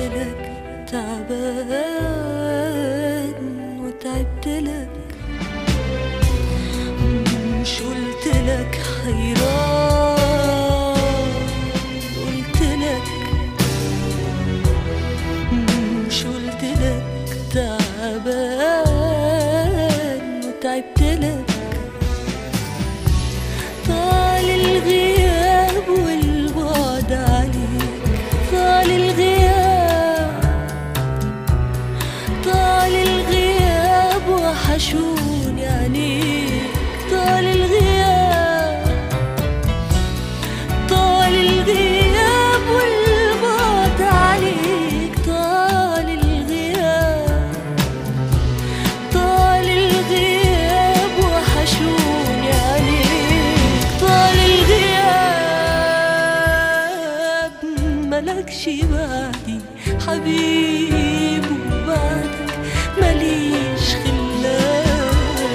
لك تعبان وتعبت لك مش قلت لك حيران قلت لك مش قلت لك تعبان وتعبت لك طال الغياب والبعد عليك طال الغياب طال الغياب وحشوني عليك طال الغياب طال الغياب والبعد عليك طال الغياب طال الغياب وحشوني عليك طال الغياب ملكش بعدي حبيب وبعدك مليش خلاك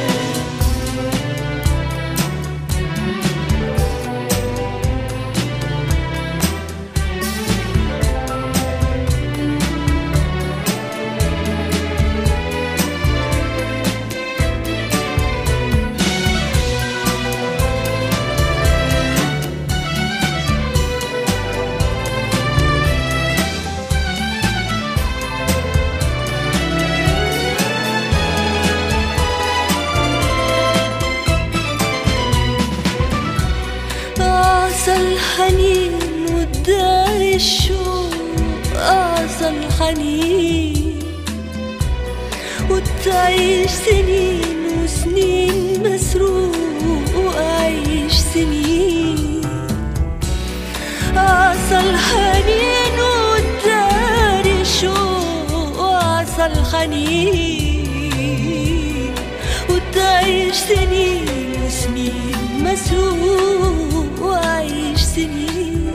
أعصى الحنين والدار الشوق أعصى الحنين وتعيش سنين وسنين مسروق وأعيش سنين أعصى الحنين والدار الشوق أعصى الحنين وتعيش سنين وسنين مسروق وأعيش سنين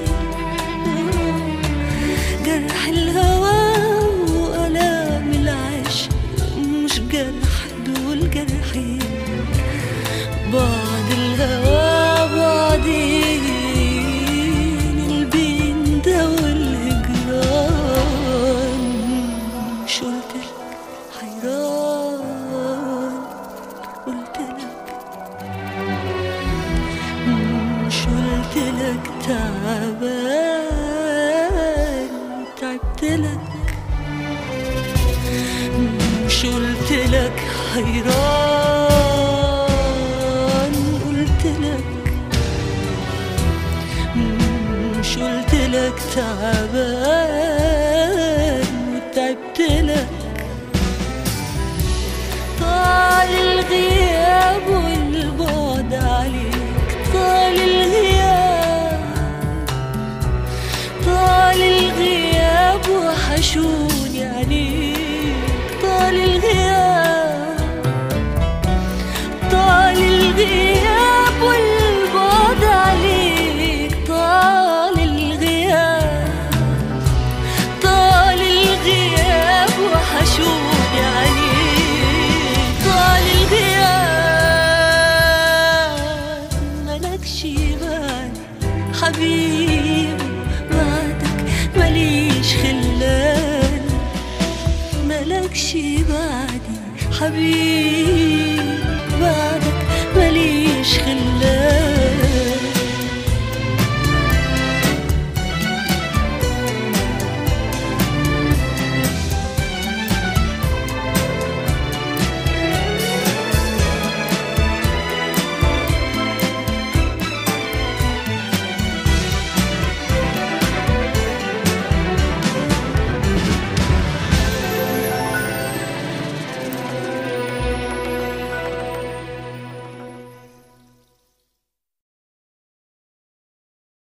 جرح الهوى وألام العشق مش جرح دول جرحين بعد الهوى بعدين البين ده والهجران مش قلتلك حيران قلتلك مش قلتلك تعبان تعبتلك مش قلتلك حيران قلتلك مش قلتلك تعبان وتعبتلك طال الغياب والبعد عليك طال الغياب طال الغياب وحشوني عليك طال الغياب طال الغياب والبعد عليك طال الغياب طال الغياب وحشوني عليك طال الغياب ملكش بال حبيب بعدك مليش خلان ملكش بعدي حبيب